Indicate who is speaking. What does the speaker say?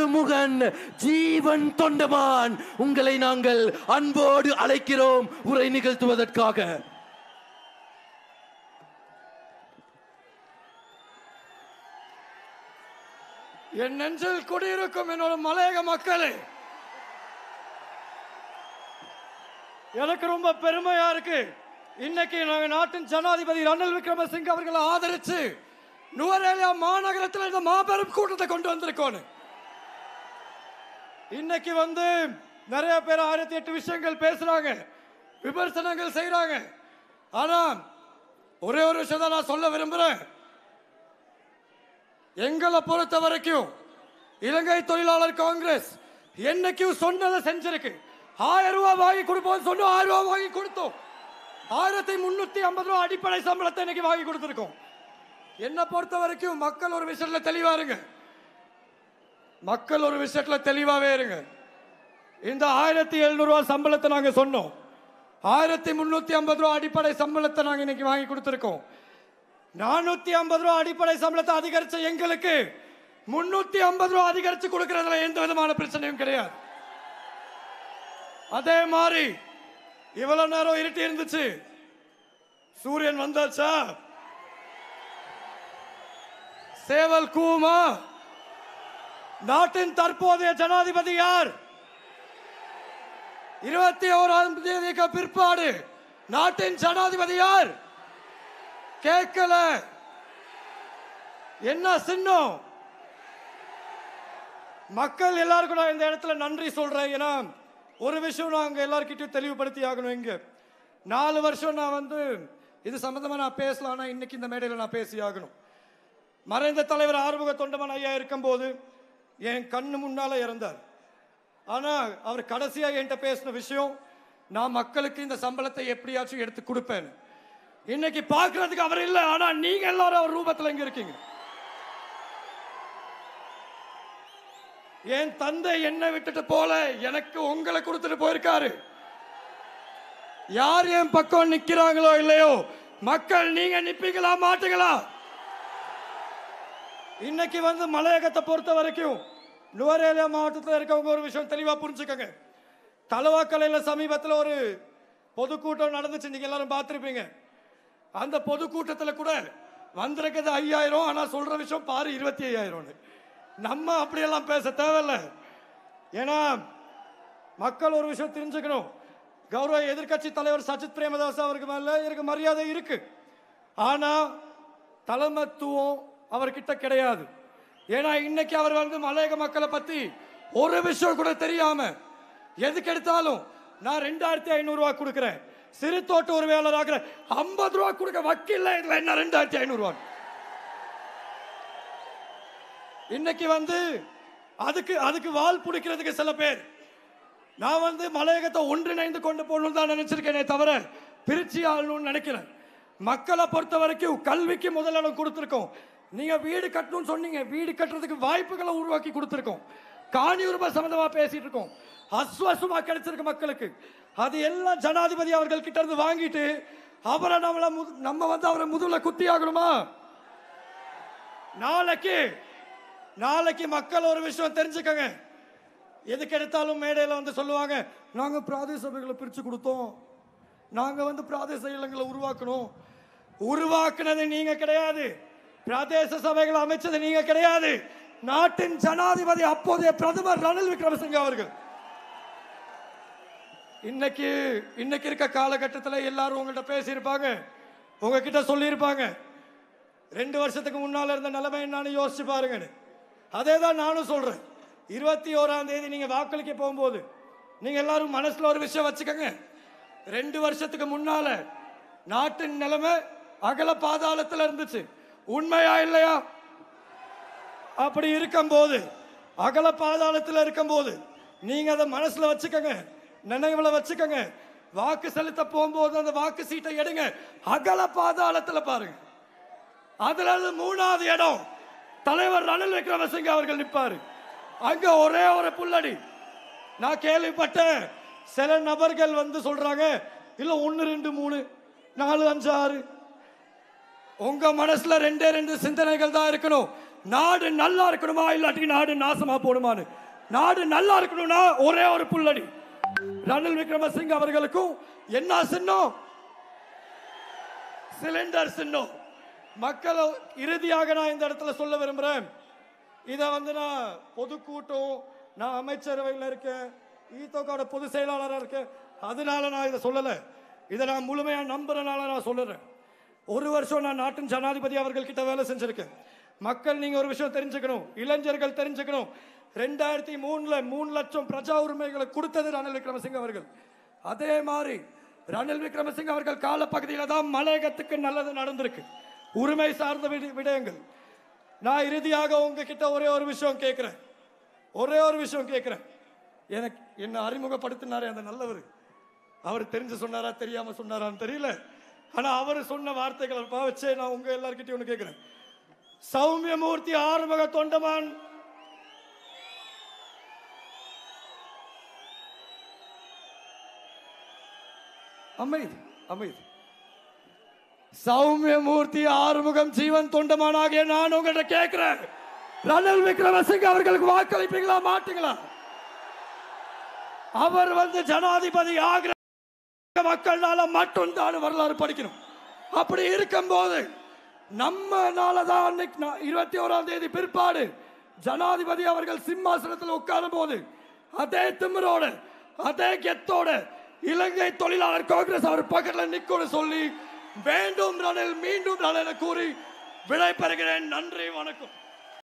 Speaker 1: திருமுகன் ஜீவன் தொண்டமான் உங்களை நாங்கள் அன்போடு அழைக்கிறோம் உரை நிகழ்த்துவதற்காக
Speaker 2: என் நெஞ்சில் குடியிருக்கும் என்னோட மலையக மக்களே எனக்கு ரொம்ப பெருமையா இருக்கு இன்னைக்கு நாங்க நாட்டின் ஜனாதிபதி ரணில் விக்ரமசிங்க அவர்களை ஆதரிச்சு நுவரேலியா மாநகரத்தில் இந்த மாபெரும் கூட்டத்தை கொண்டு வந்திருக்கோம் இன்னைக்கு வந்து நிறைய பேர் ஆயிரத்தி எட்டு விஷயங்கள் பேசுறாங்க விமர்சனங்கள் செய்றாங்க ஆனா ஒரே ஒரு விஷயம் தான் நான் சொல்ல விரும்புறேன் எங்களை பொறுத்த வரைக்கும் இலங்கை தொழிலாளர் காங்கிரஸ் என்னைக்கும் சொன்னதை செஞ்சிருக்கு ஆயிரம் ரூபாய் வாங்கி கொடுப்போம் சொன்னோம் ஆயிரம் ரூபாய் வாங்கி கொடுத்தோம் ஆயிரத்தி முன்னூத்தி ஐம்பது ரூபாய் அடிப்படை சம்பளத்தை இன்னைக்கு வாங்கி கொடுத்துருக்கோம் என்னை பொறுத்த வரைக்கும் மக்கள் ஒரு விஷயத்துல தெளிவா இருங்க மக்கள் ஒரு விஷயத்துல தெளிவாவே இருங்க இந்த ஆயிரத்தி எழுநூறு ரூபாய் சம்பளத்தை நாங்க சொன்னோம் ஆயிரத்தி முன்னூத்தி ஐம்பது ரூபாய் அடிப்படை சம்பளத்தை நாங்க இன்னைக்கு வாங்கி கொடுத்துருக்கோம் நானூத்தி ஐம்பது ரூபாய் அடிப்படை சம்பளத்தை அதிகரிச்ச எங்களுக்கு முன்னூத்தி ஐம்பது ரூபாய் அதிகரிச்சு கொடுக்கறதுல எந்த விதமான பிரச்சனையும் கிடையாது அதே மாதிரி இவ்வளவு நேரம் இருட்டி இருந்துச்சு சூரியன் வந்தாச்சா சேவல் கூமா நாட்டின் தற்போதைய ஜனாதிபதி யார் இருபத்தி ஓராம் தேதிக்கு பிற்பாடு நாட்டின் ஜனாதிபதி யார் கேட்கல என்ன சின்னம் மக்கள் எல்லாருக்கும் நான் இந்த இடத்துல நன்றி சொல்றேன் ஏன்னா ஒரு விஷயம் நான் அங்க எல்லார்கிட்டயும் தெளிவுபடுத்தி ஆகணும் இங்க நாலு வருஷம் நான் வந்து இது சம்பந்தமா நான் பேசலாம் ஆனா இன்னைக்கு இந்த மேடையில் நான் பேசி ஆகணும் மறைந்த தலைவர் ஆறுமுக தொண்டமன் ஐயா இருக்கும்போது என் கண்ணு முன்னால இறந்தார் ஆனா அவர் கடைசியா என்கிட்ட பேசின விஷயம் நான் மக்களுக்கு இந்த சம்பளத்தை எப்படியாச்சும் எடுத்து கொடுப்பேன் இன்னைக்கு பார்க்கிறதுக்கு அவர் இல்லை ஆனா நீங்க எல்லாரும் அவர் ரூபத்துல இங்க இருக்கீங்க என் தந்தை என்னை விட்டுட்டு போல எனக்கு உங்களை கொடுத்துட்டு போயிருக்காரு யார் என் பக்கம் நிக்கிறாங்களோ இல்லையோ மக்கள் நீங்க நிப்பீங்களா மாட்டீங்களா இன்னைக்கு வந்து மலையகத்தை பொறுத்த வரைக்கும் நுவரேலியா மாவட்டத்தில் இருக்கவங்க ஒரு விஷயம் தெளிவா புரிஞ்சுக்கங்க தலவாக்கலையில் சமீபத்தில் ஒரு பொதுக்கூட்டம் நடந்துச்சு நீங்க எல்லாரும் பார்த்துருப்பீங்க அந்த பொதுக்கூட்டத்தில் கூட வந்திருக்கிறது ஐயாயிரம் ஆனால் சொல்ற விஷயம் பாரு இருபத்தி ஐயாயிரம்னு நம்ம அப்படியெல்லாம் பேச தேவையில்ல ஏன்னா மக்கள் ஒரு விஷயம் தெரிஞ்சுக்கணும் கௌரவ எதிர்க்கட்சி தலைவர் சஜித் பிரேமதாஸ் அவருக்கு மேல இருக்கு மரியாதை இருக்கு ஆனா தலைமத்துவம் அவர்கிட்ட கிடையாது ஏன்னா இன்னைக்கு அவர் வந்து மலையக மக்களை பத்தி ஒரு விஷயம் கூட தெரியாம எதுக்கு எடுத்தாலும் நான் ரெண்டாயிரத்தி ஐநூறு ரூபாய் கொடுக்கிறேன் சிறு தோட்ட உரிமையாளராக ஐம்பது ரூபாய் கொடுக்க வக்கீல்ல இதுல என்ன ரெண்டாயிரத்தி ஐநூறு ரூபாய் இன்னைக்கு வந்து அதுக்கு அதுக்கு வால் பிடிக்கிறதுக்கு சில பேர் நான் வந்து மலையகத்தை ஒன்றிணைந்து கொண்டு போகணும்னு தான் நினைச்சிருக்கேனே தவிர பிரிச்சு ஆளணும்னு நினைக்கிறேன் மக்களை பொறுத்த வரைக்கும் கல்விக்கு முதலிடம் கொடுத்துருக்கோம் நீங்க வீடு கட்டணும்னு சொன்னீங்க வீடு கட்டுறதுக்கு வாய்ப்புகளை உருவாக்கி கொடுத்துருக்கோம் காணி உரிமை சம்பந்தமா பேசிட்டு இருக்கோம் அஸ்வசமா கிடைச்சிருக்கு மக்களுக்கு அது எல்லாம் ஜனாதிபதி அவர்கள் கிட்ட இருந்து வாங்கிட்டு அவரை நம்மள முது- நம்ம வந்து அவரை முதுகுல குத்தி ஆகணுமா நாளைக்கு நாளைக்கு மக்கள் ஒரு விஷயம் தெரிஞ்சுக்கங்க எதுக்கு எடுத்தாலும் மேடையில் வந்து சொல்லுவாங்க நாங்க பிராதேச சபைகளை பிரிச்சு கொடுத்தோம் நாங்க வந்து பிராதேச இல்லங்களை உருவாக்கணும் உருவாக்குனது நீங்க கிடையாது பிரதேச சபைகளை அமைச்சது நீங்க கிடையாது நாட்டின் ஜனாதிபதி அப்போதைய பிரதமர் ரணில் விக்ரமசிங்க அவர்கள் இன்னைக்கு இன்னைக்கு இருக்க காலகட்டத்தில் எல்லாரும் உங்கள்கிட்ட பேசியிருப்பாங்க உங்ககிட்ட சொல்லியிருப்பாங்க ரெண்டு வருஷத்துக்கு முன்னால இருந்த நிலைமை என்னன்னு யோசிச்சு பாருங்கன்னு அதே தான் நானும் சொல்றேன் இருபத்தி ஓராம் தேதி நீங்க வாக்களிக்க போகும்போது நீங்க எல்லாரும் மனசுல ஒரு விஷயம் வச்சுக்கோங்க ரெண்டு வருஷத்துக்கு முன்னால நாட்டின் நிலைமை அகல பாதாளத்துல இருந்துச்சு உண்மையா இல்லையா அப்படி இருக்கும்போது அகல பாதாளத்தில் இருக்கும்போது நீங்க அதை மனசுல வச்சுக்கோங்க நினைவுல வச்சுக்கோங்க வாக்கு செலுத்த போகும்போது அந்த வாக்கு சீட்டை எடுங்க அகல பாதாளத்துல பாருங்க அதுல இருந்து மூணாவது இடம் தலைவர் ரணில் விக்ரமசிங்க அவர்கள் நிப்பாரு அங்க ஒரே ஒரு புல்லடி நான் கேள்விப்பட்டேன் சில நபர்கள் வந்து சொல்றாங்க இல்ல ஒன்னு ரெண்டு மூணு நாலு அஞ்சு ஆறு உங்க மனசுல ரெண்டே ரெண்டு சிந்தனைகள் தான் இருக்கணும் நாடு நல்லா இருக்கணுமா இல்லாட்டி நாடு நாசமா போடுமான்னு நாடு நல்லா இருக்கணும்னா ஒரே ஒரு புல்லடி ரணில் விக்ரமசிங்க அவர்களுக்கும் என்ன சின்னம் சிலிண்டர் சின்னம் மக்கள் இறுதியாக நான் இந்த இடத்துல சொல்ல விரும்புறேன் இதை வந்து நான் பொதுக்கூட்டம் நான் அமைச்சரவையில் இருக்கேன் ஈத்தோக்காட பொதுச் செயலாளராக இருக்கேன் அதனால நான் இதை சொல்லலை இதை நான் முழுமையாக நம்புறனால நான் சொல்லுறேன் ஒரு வருஷம் நான் நாட்டின் ஜனாதிபதி அவர்கள் கிட்ட வேலை செஞ்சிருக்கேன் மக்கள் நீங்க ஒரு விஷயம் தெரிஞ்சுக்கணும் இளைஞர்கள் தெரிஞ்சுக்கணும் ரெண்டாயிரத்தி மூணுல மூணு லட்சம் பிரஜா உரிமைகளை கொடுத்தது ரணில் விக்ரமசிங்க அவர்கள் அதே மாதிரி ரணில் விக்ரமசிங்க அவர்கள் காலப்பகுதியில் தான் மலையகத்துக்கு நல்லது நடந்திருக்கு உரிமை சார்ந்த விட- விடயங்கள் நான் இறுதியாக உங்ககிட்ட ஒரே ஒரு விஷயம் கேட்கிறேன் ஒரே ஒரு விஷயம் கேட்கிறேன் எனக்கு என்ன அறிமுகப்படுத்தினாரே அந்த நல்லவர் அவர் தெரிஞ்சு சொன்னாரா தெரியாம சொன்னாரான்னு தெரியல ஆனா அவர் சொன்ன வார்த்தைகளை பாவச்சே நான் உங்க எல்லார்கிட்டயும் ஒன்று கேட்கிறேன் சௌமியமூர்த்தி ஆறுமுக தொண்டமான் அமைதி அமைதி சௌமியமூர்த்தி ஆறுமுகம் ஜீவன் தொண்டமானாகிய நான் உங்கள்கிட்ட கேட்கிறேன் ரணில் விக்ரமசிங்க அவர்களுக்கு வாக்களிப்பீங்களா மாட்டீங்களா அவர் வந்து ஜனாதிபதி ஆகிற மக்கள்னால மட்டும்தான் வரலாறு படிக்கணும் அப்படி இருக்கும்போது நம்மனால தான் அன்னைக்கு நா- இருபத்தி ஓராம் தேதி பிற்பாடு ஜனாதிபதி அவர்கள் சிம்மாசனத்தில் உட்காரும் போது அதே திமிரோட அதே கெத்தோட இலங்கை தொழிலாளர் காங்கிரஸ் அவர் பக்கத்துல நிக்கணும் சொல்லி வேண்டும் ரணில் மீண்டும் ரணில் கூறி விடை பெறுகிறேன் நன்றி வணக்கம்